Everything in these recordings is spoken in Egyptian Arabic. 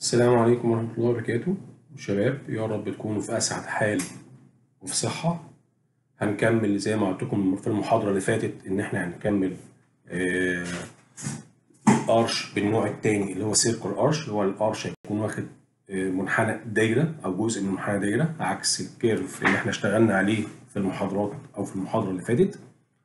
السلام عليكم ورحمة الله وبركاته شباب يا رب تكونوا في أسعد حال وفي صحة هنكمل زي ما قلت لكم في المحاضرة اللي فاتت إن إحنا هنكمل آه، أرش بالنوع التاني اللي هو سيركل أرش اللي هو الأرش هيكون واخد آه، منحنى دايرة أو جزء من منحنى دايرة عكس الكيرف اللي إحنا اشتغلنا عليه في المحاضرات أو في المحاضرة اللي فاتت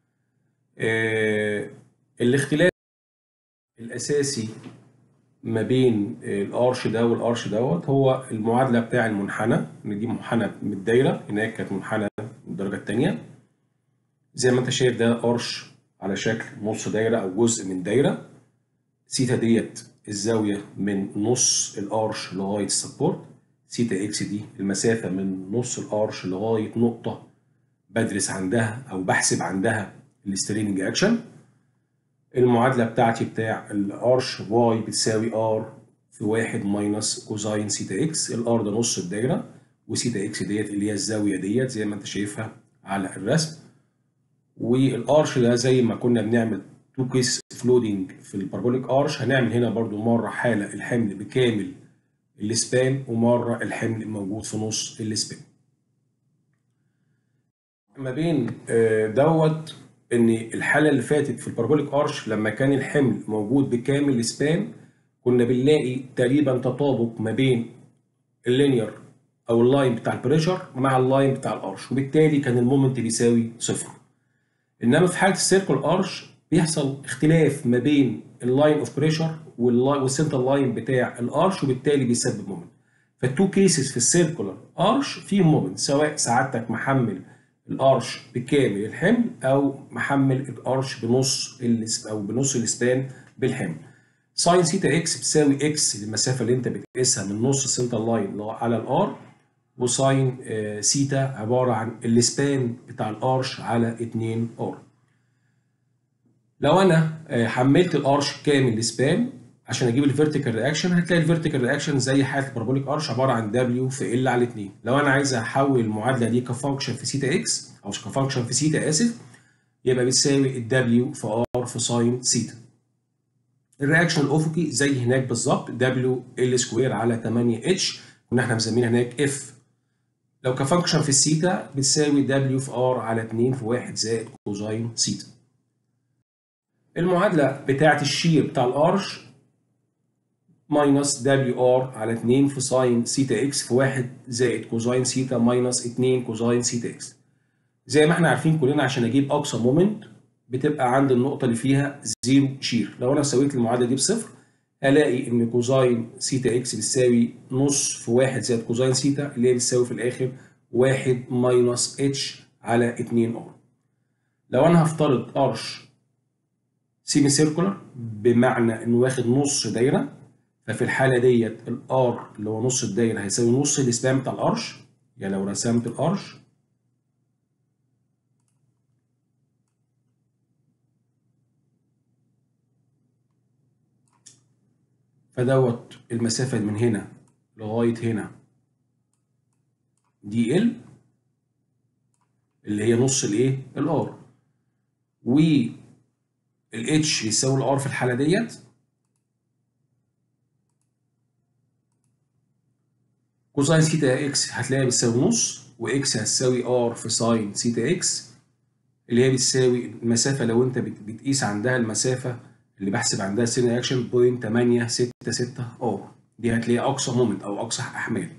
آه، الاختلاف الأساسي ما بين الارش ده والارش دوت هو المعادله بتاع المنحنى نجيب منحنى من الدايره هناك كانت منحنى من الدرجه الثانيه زي ما انت شايف ده ارش على شكل نص دايره او جزء من دايره سيتا ديت الزاويه من نص الارش لغايه السبورت سيتا اكس دي المسافه من نص الارش لغايه نقطه بدرس عندها او بحسب عندها الستريننج اكشن المعادله بتاعتي بتاع الارش واي بتساوي ار في واحد ماينس كوزاين سيتا اكس الار ده نص الدايره وسيتا اكس ديت اللي هي الزاويه ديت زي ما انت شايفها على الرسم والارش ده زي ما كنا بنعمل تو كيس فلودنج في الباربوليك ارش هنعمل هنا برضو مره حاله الحمل بكامل السبان ومره الحمل موجود في نص السبان ما بين آه، دوت ان الحاله اللي فاتت في الباربوليك ارش لما كان الحمل موجود بكامل سبان كنا بنلاقي تقريبا تطابق ما بين اللينير او اللاين بتاع البريشر مع اللاين بتاع الارش وبالتالي كان المومنت بيساوي صفر انما في حاله السيركل ارش بيحصل اختلاف ما بين اللاين اوف بريشر والسنتر لاين بتاع الارش وبالتالي بيسبب مومنت فالتو كيسز في السيركولار ارش فيهم مومنت سواء سعادتك محمل الارش بكامل الحمل او محمل الارش بنص الس- او بنص الاسبان بالحمل ساين سيتا اكس بتساوي اكس المسافه اللي انت بتقيسها من نص السنتر لاين على الار وساين آه، سيتا عباره عن الاسبان بتاع الارش على 2 ار لو انا آه، حملت الارش كامل الاسبان عشان اجيب الفيرتيكال رياكشن هتلاقي الفيرتيكال رياكشن زي حاله البارابوليك ارش عباره عن دبليو في ال على 2 لو انا عايز احول المعادله دي كفانكشن في سيتا اكس او كفانكشن في سيتا اسف يبقى بتساوي الدبليو في ار في ساين سيتا الرياكشن الافقي زي هناك بالظبط دبليو ال سكوير على 8 اتش كنا احنا مسمينها هناك اف لو كفانكشن في السيتا بتساوي دبليو في ار على 2 في 1 زائد كوزاين سيتا المعادله بتاعه الشير بتاع الارش ماينس دبليو ار على 2 في ساين سيتا اكس في 1 زائد كوزاين سيتا ماينس 2 كوزاين سيتا اكس زي ما احنا عارفين كلنا عشان اجيب اقصى مومنت بتبقى عند النقطه اللي فيها زيرو شير لو انا سويت المعادله دي بصفر الاقي ان كوزاين سيتا اكس بتساوي نص في 1 زائد كوزاين سيتا اللي هي بتساوي في الاخر 1 ماينس اتش على 2 ار لو انا هفترض ارش سيمي سيركولار بمعنى انه واخد نص دايره ففي الحاله ديت الار اللي هو نص الدايره هيساوي نص الاسبان بتاع الارش يعني لو رسمت الارش فدوت المسافه من هنا لغايه هنا دي ال اللي هي نص الايه الار والاتش يساوي الار في الحاله ديت كوساين سيتا اكس هتلاقيها بتساوي نص واكس هتساوي ار في ساين سيتا اكس اللي هي بتساوي المسافه لو انت بت- بتقيس عندها المسافه اللي بحسب عندها سين اكشن بوينت 866 ار دي هتلاقي اقصى مومنت او اقصى احمال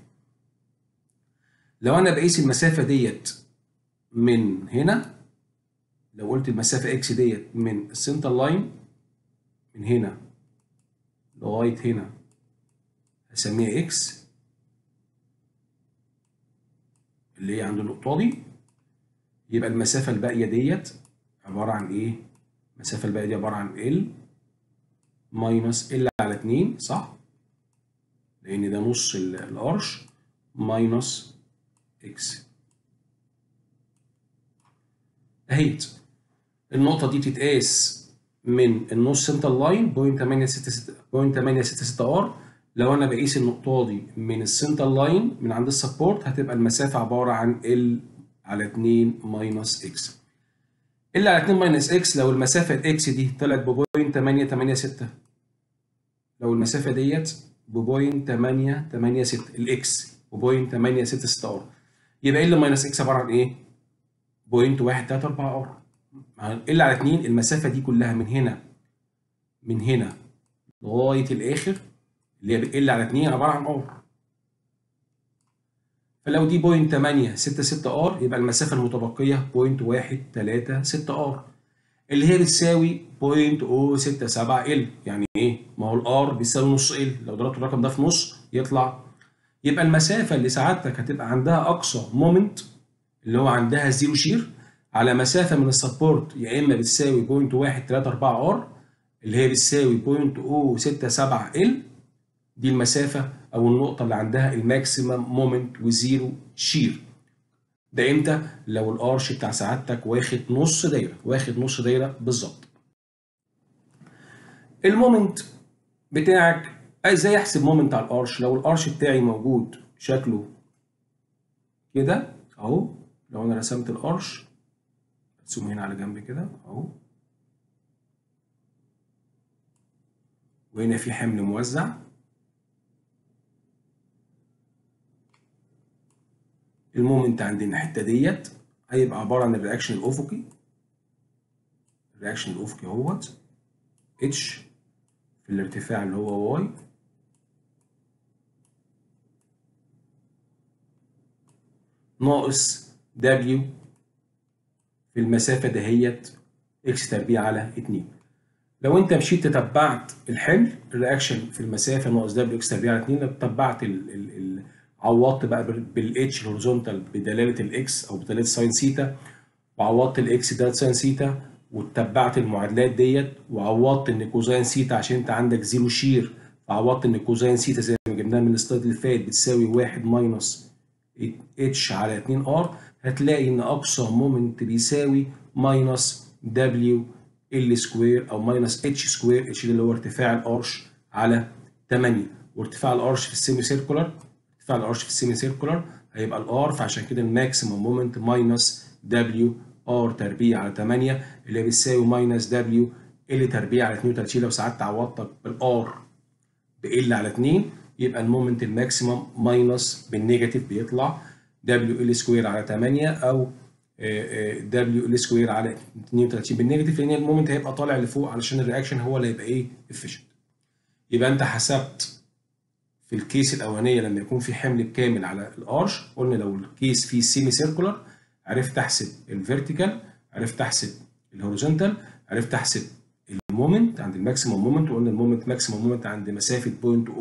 لو انا بقيس المسافه ديت من هنا لو قلت المسافه اكس ديت من السنتر لاين من هنا لغايه هنا هسميها اكس اللي هي عند النقطة دي يبقى المسافة الباقية ديت عبارة عن إيه؟ المسافة الباقية دي عبارة عن ال ماينس ال على 2 صح؟ لأن ده نص ال- الأرش ماينس إكس أهيت النقطة دي تتقاس من النص سنتر لاين بوينت 866 بوينت 866 ار لو انا بقيس النقطه دي من السنتر لاين من عند السبورت هتبقى المسافه عباره عن ال على 2 ماينس اكس ال على 2 ماينس اكس لو المسافه اكس دي طلعت ببوينت 886 لو المسافه ديت ببوينت 8 8 6 الاكس ببوينت 8 6 6 ار يبقى ال ماينس اكس عباره عن ايه؟ بوينت 1 3 4 ار ال على 2 المسافه دي كلها من هنا من هنا لغايه الاخر اللي هي ال على 2 عباره عن ار فلو دي بوينت 8 6 6 ار يبقى المسافه المتبقيه بوينت 1 3 6 ار اللي هي بتساوي 0.067 ال يعني ايه؟ ما هو الار بيساوي نص ال لو ضربت الرقم ده في نص يطلع يبقى المسافه اللي سعادتك هتبقى عندها اقصى مومنت اللي هو عندها زيرو شير على مسافه من السبورت يا اما بتساوي 0.134 ار اللي هي بتساوي 0.067 ال دي المسافه او النقطه اللي عندها الماكسيمم مومنت وزيرو شير ده امتى؟ لو الارش بتاع سعادتك واخد نص دايره واخد نص دايره بالظبط المومنت بتاعك ازاي احسب مومنت على الارش لو الارش بتاعي موجود شكله كده اهو لو انا رسمت الارش ارسمه هنا على جنب كده اهو وهنا في حمل موزع المومنت عند الحته ديت هيبقى عباره عن الرياكشن الافقي الرياكشن الافقي اهوت اتش في الارتفاع اللي هو واي ناقص دبليو في المسافه دهيت اكس تربيع على 2 لو انت مشيت تتبعت الحمل الرياكشن في المسافه ناقص دبليو اكس تربيع على 2 لو تتبعت ال ال ال عوضت بقى بالاتش الهوريزونتال بدلاله الاكس او بدلاله ساين سيتا وعوضت الاكس بدلاله ساين سيتا واتبعت المعادلات ديت وعوضت ان كوزين سيتا عشان انت عندك زيرو شير فعوضت ان كوزين سيتا زي ما جبناها من السلايد اللي فات بتساوي 1 ماينس اتش على 2 ار هتلاقي ان اقصى مومنت بيساوي ماينس دبليو ال سكوير او ماينس اتش سكوير اتش اللي هو ارتفاع الارش على 8 وارتفاع الارش في السيمي سيركولار ارتفاع الارش في السيمي سيركولار هيبقى الار فعشان كده الماكسيمم مومنت ماينس دبليو ار تربيع على 8 اللي بتساوي ماينس دبليو ال تربيع على 32 لو ساعات عوضتك بالار بال على 2 يبقى المومنت الماكسيمم ماينس بالنيجاتيف بيطلع دبليو ال سكوير على 8 او دبليو ال سكوير على 32 بالنيجاتيف لان المومنت هيبقى طالع لفوق علشان الرياكشن هو اللي هيبقى ايه افيشنت يبقى انت حسبت في الكيس الاولانيه لما يكون في حمل كامل على الارش قلنا لو الكيس فيه سيمي سيركولار عرفت احسب الفيرتيكال عرفت احسب الهوريزونتال عرفت احسب المومنت عند الماكسيمم مومنت وقلنا المومنت ماكسيمم مومنت عند مسافه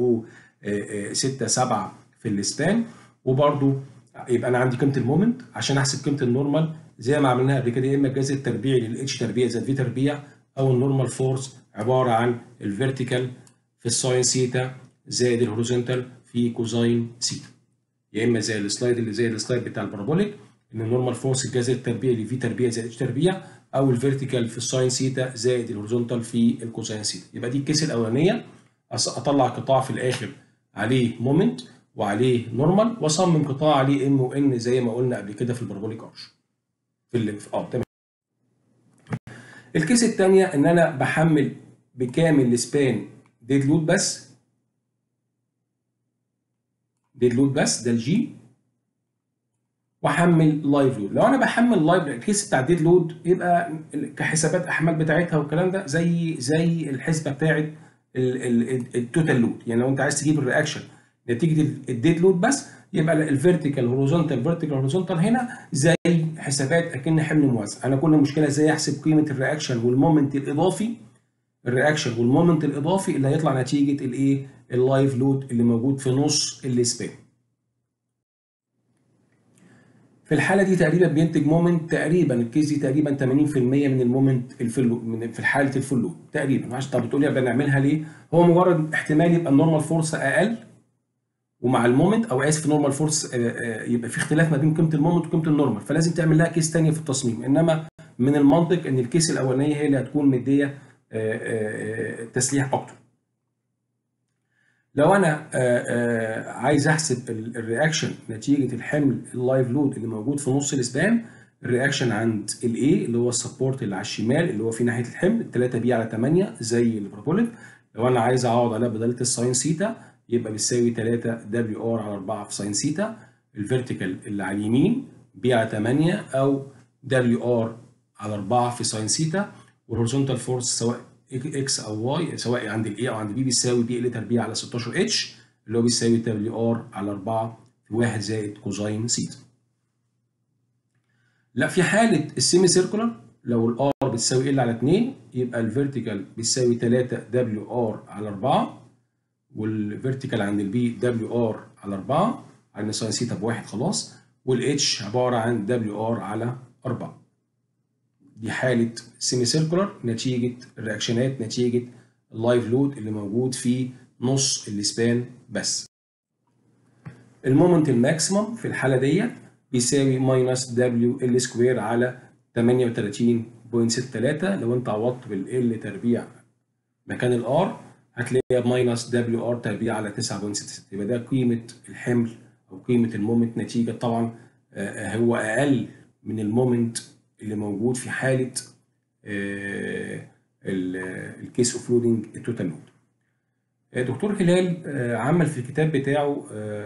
0.067 في السبان وبرده يبقى انا عندي قيمه المومنت عشان احسب قيمه النورمال زي ما عملناها قبل كده يا اما الجذر التربيعي للاتش تربيع زائد في تربيع او النورمال فورس عباره عن الفيرتيكال في الساين سيتا زائد الهوريزونتال في كوزاين سيتا يا اما زي السلايد اللي زي السلايد بتاع البارابوليك ان النورمال فورس الجذر التربيعي اللي في تربيع زائد اتش تربيع او الفيرتيكال في الساين سيتا زائد الهوريزونتال في الكوساين سيتا يبقى دي الكيس الاولانيه اطلع قطاع في الاخر عليه مومنت وعليه نورمال واصمم قطاع عليه ام وان زي ما قلنا قبل كده في البارابوليك ارش في اللي اه تمام الكيس الثانيه ان انا بحمل بكامل السبان ديد لود بس ديد لود بس ده الجي واحمل لايف لود لو انا بحمل لايف الكيس بتاع ديد لود يبقى كحسابات احمال بتاعتها والكلام ده زي زي الحسبه بتاعت التوتال لود يعني لو انت عايز تجيب الرياكشن نتيجه الديد لود بس يبقى الفيرتيكال هوريزونتال فيرتيكال هوريزونتال هنا زي حسابات اكن حمل موزع انا كل المشكله ازاي احسب قيمه الرياكشن والمومنت الاضافي الرياكشن والمومنت الاضافي اللي هيطلع نتيجه الايه اللايف لود اللي موجود في نص السبان في الحاله دي تقريبا بينتج مومنت تقريبا الكيس دي تقريبا 80% من المومنت من في حاله الفول لود تقريبا عشان طب بتقول لي بنعملها ليه؟ هو مجرد احتمال يبقى النورمال فورس اقل ومع المومنت او اسف نورمال فورس يبقى في اختلاف ما بين قيمه المومنت وقيمه النورمال فلازم تعمل لها كيس ثانيه في التصميم انما من المنطق ان الكيس الاولانيه هي اللي هتكون مديه تسليح اكتر. لو انا عايز احسب الرياكشن نتيجه الحمل اللايف لود اللي موجود في نص الاسبان الرياكشن عند الاي اللي هو السبورت اللي على الشمال اللي هو في ناحيه الحمل 3 بي على 8 زي البارابوليك لو انا عايز اعوض عليها بداله الساين سيتا يبقى بتساوي 3 دبليو ار على 4 في ساين سيتا الفيرتيكال اللي على اليمين بي على 8 او دبليو ار على 4 في ساين سيتا والهوريزونتال فورس سواء اكس او واي سواء عند الاي او عند بي بيساوي بي ال تربيع على 16 اتش اللي هو بيساوي دبليو ار على 4 في 1 زائد كوزين سيتا. لا في حاله السيمي سيركولار لو الار بتساوي ال على 2 يبقى الفيرتيكال بيساوي 3 دبليو ار على 4 والفيرتيكال عند البي دبليو ار على 4 عندنا ساين سيتا بواحد خلاص والاتش عباره عن دبليو ار على 4 دي حاله سيمي سيركولار نتيجه الرياكشنات نتيجه اللايف لود اللي موجود في نص السبان بس المومنت الماكسيمم في الحاله ديت بيساوي ماينس دبليو ال سكوير على 38.63 لو انت عوضت بالال تربيع مكان الار هتلاقيها بماينس دبليو ار تربيع على 9.66 يبقى ده قيمه الحمل او قيمه المومنت نتيجه طبعا هو اقل من المومنت اللي موجود في حاله الكيس اوف لودنج التوتال لود. دكتور هلال عمل في الكتاب بتاعه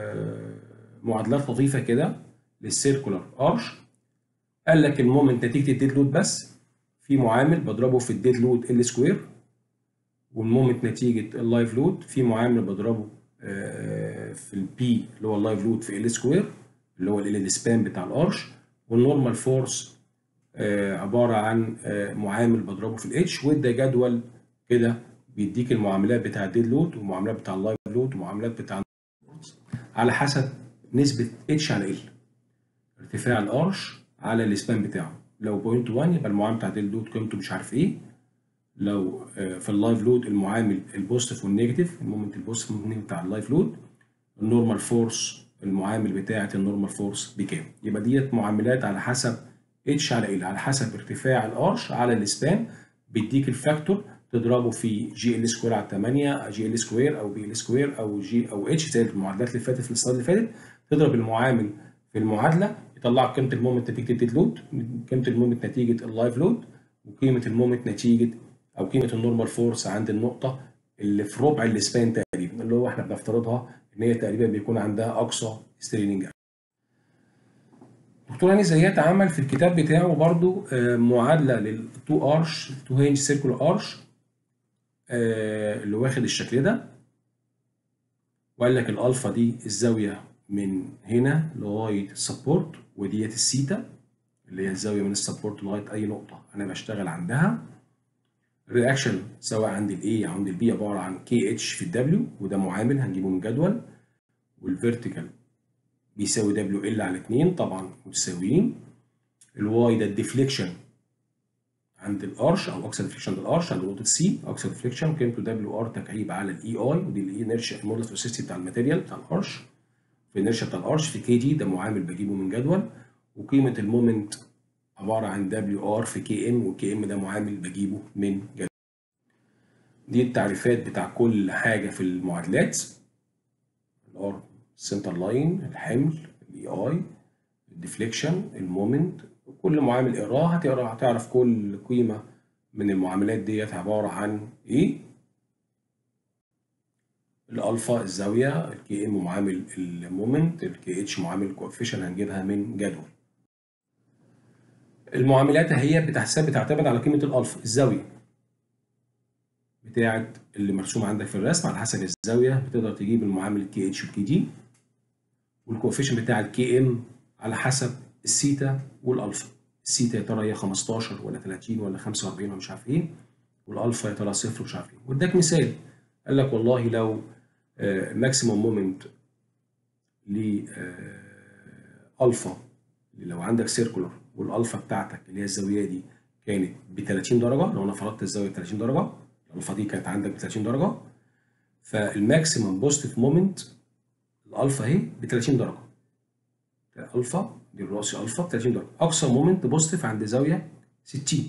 معادلات لطيفه كده للسيركولار ارش قال لك المومنت نتيجه الديد لود بس في معامل بضربه في الديد لود ال سكوير والمومنت نتيجه اللايف لود في معامل بضربه في البي اللي هو اللايف لود في ال سكوير اللي هو ال سبان بتاع الارش والنورمال فورس عباره عن معامل بضربه في الاتش وادى جدول كده بيديك المعاملات بتاع الديد لود ومعاملات بتاع اللايف لود ومعاملات بتاع على حسب نسبه اتش على ال ارتفاع الارش على السبان بتاعه لو بوينت 1 يبقى المعامل بتاع الديد لود قيمته مش عارف ايه لو في اللايف لود المعامل البوزيتيف والنيجاتيف المومنت البوزيتيف والنيجاتيف بتاع اللايف لود النورمال فورس المعامل بتاعه النورمال فورس بكام يبقى ديت معاملات على حسب اتش على ال على حسب ارتفاع الارش على السبان بيديك الفاكتور تضربه في جي ال سكوير على 8 جي ال سكوير او بي ال سكوير او جي او اتش زي المعادلات اللي فاتت في السلايد اللي فاتت تضرب المعامل في المعادله يطلع قيمه المومنت نتيجه الديد لود قيمه المومنت نتيجه اللايف لود وقيمه المومنت نتيجه او قيمه النورمال فورس عند النقطه اللي في ربع السبان تقريبا اللي هو احنا بنفترضها ان هي تقريبا بيكون عندها اقصى ستريننج دكتور هاني زيات عمل في الكتاب بتاعه برضو معادله للتو ارش تو هينج سيركولار ارش اللي واخد الشكل ده وقال لك الالفا دي الزاويه من هنا لغايه السبورت وديت السيتا اللي هي الزاويه من السبورت لغايه اي نقطه انا بشتغل عندها الرياكشن سواء عند الاي او عند البي عباره عن كي اتش في الدبليو وده معامل هنجيبه من جدول والفيرتيكال بيساوي دبليو ال على 2 طبعا متساويين الواي ده الديفليكشن عند الارش او اقصى ديفليكشن عند الارش عند نقطه سي اقصى ديفليكشن قيمته دبليو ار تكعيب على الاي اي ودي الانرشيا المودلس اوسيستي بتاع الماتيريال بتاع الارش في الانرشيا بتاع الارش في كي جي ده معامل بجيبه من جدول وقيمه المومنت عباره عن دبليو ار في كي ام وكي ام ده معامل بجيبه من جدول دي التعريفات بتاع كل حاجه في المعادلات الار السنتر لاين الحمل الاي اي الديفليكشن المومنت كل معامل اقراه هتقرا هتعرف كل قيمه من المعاملات ديت عباره عن ايه الالفا الزاويه الكي ام معامل المومنت الكي اتش معامل الكوفيشن هنجيبها من جدول المعاملات هي بتحسب بتعتمد على قيمه الالفا الزاويه بتاعه اللي مرسوم عندك في الرسم على حسب الزاويه بتقدر تجيب المعامل الكي اتش والكي جي والكوفيشن بتاع الكي ام على حسب السيتا والالفا السيتا يا ترى هي 15 ولا 30 ولا 45 ولا مش عارف ايه والالفا يا ترى صفر ومش عارف ايه واداك مثال قال لك والله لو ماكسيموم مومنت ل الفا لو عندك سيركولر والالفا بتاعتك اللي هي الزاويه دي كانت ب 30 درجه لو انا فرضت الزاويه ب 30 درجه الالفا دي كانت عندك ب 30 درجه فالماكسيمم بوزيتيف مومنت الالفا اهي ب 30 درجه الفا دي الراسي الفا ب 30 درجه اقصى مومنت بوزيتيف عند زاويه 60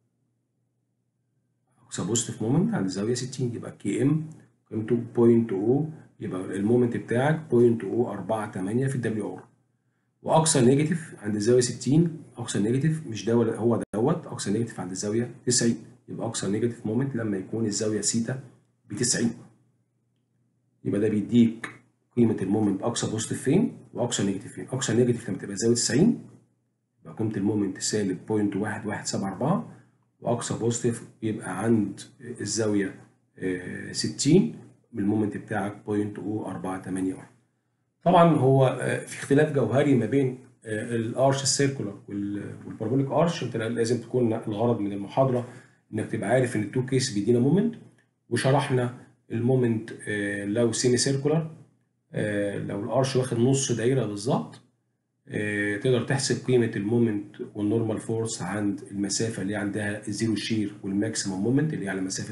اقصى بوزيتيف مومنت عند زاويه 60 يبقى كي ام قيمته 0.0 يبقى المومنت بتاعك 0.048 في الدبليو ار واقصى نيجاتيف عند الزاويه 60 اقصى نيجاتيف مش ده هو دوت اقصى نيجاتيف عند الزاويه 90 يبقى اقصى نيجاتيف مومنت لما يكون الزاويه سيتا ب 90 يبقى ده بيديك قيمه المومنت اقصى بوزيتيف فين واقصى نيجاتيف فين اقصى نيجاتيف لما تبقى زاويه 90 يبقى قيمه المومنت سالب 0.1174 واقصى بوزيتيف يبقى عند الزاويه 60 بالمومنت بتاعك 0.0481 طبعا هو في اختلاف جوهري ما بين الارش السيركولار والبارابوليك ارش انت لازم تكون الغرض من المحاضره انك تبقى عارف ان التو كيس بيدينا مومنت وشرحنا المومنت لو سيمي سيركولار لو الارش واخد نص دايره بالظبط تقدر تحسب قيمه المومنت والنورمال فورس عند المسافه اللي عندها الزيرو شير والماكسيموم مومنت اللي هي على مسافه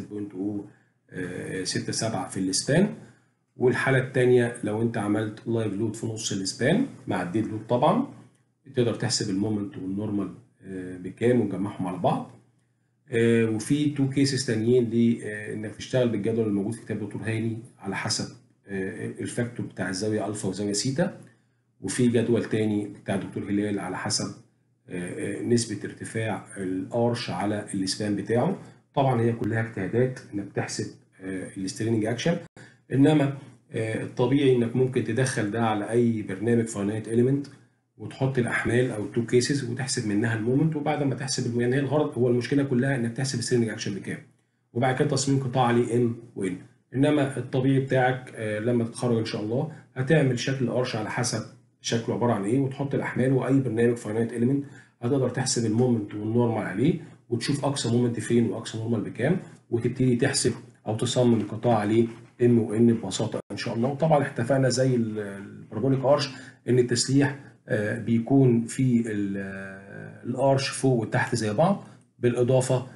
0.67 في الاسبان والحاله الثانيه لو انت عملت لايف لود في نص الاسبان مع الديد لود طبعا تقدر تحسب المومنت والنورمال بكام وتجمعهم على بعض وفي تو كيسز تانيين لانك تشتغل بالجدول الموجود في كتاب دكتور هاني على حسب الفاكتور بتاع الزاويه الفا وزاويه سيتا وفي جدول تاني بتاع دكتور هلال على حسب نسبه ارتفاع الارش على الاسبان بتاعه طبعا هي كلها اجتهادات انك تحسب السترينج اكشن انما الطبيعي انك ممكن تدخل ده على اي برنامج فاينايت اليمنت وتحط الاحمال او التو كيسز وتحسب منها المومنت وبعد ما تحسب يعني هي الغرض هو المشكله كلها انك تحسب السترينج اكشن بكام وبعد كده تصميم قطاع عليه ام وان انما الطبيعي بتاعك لما تتخرج ان شاء الله هتعمل شكل الارش على حسب شكله عباره عن ايه وتحط الاحمال واي برنامج فاينايت اليمنت هتقدر تحسب المومنت والنورمال عليه وتشوف اقصى مومنت فين واقصى نورمال بكام وتبتدي تحسب او تصمم القطاع عليه ام وان ببساطه ان شاء الله وطبعا اتفقنا زي البارابوليك ارش ان التسليح بيكون في الارش فوق وتحت زي بعض بالاضافه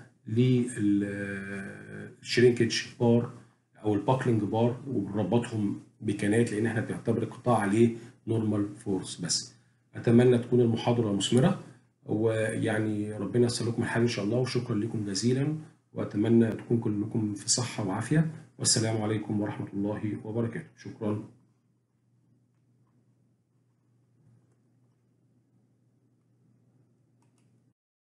للشرينكج بار او الباكلينج بار وبنربطهم بكانات لان احنا بنعتبر القطاع عليه نورمال فورس بس اتمنى تكون المحاضره مثمره ويعني ربنا ييسر لكم الحال ان شاء الله وشكرا لكم جزيلا واتمنى تكون كلكم في صحه وعافيه والسلام عليكم ورحمه الله وبركاته شكرا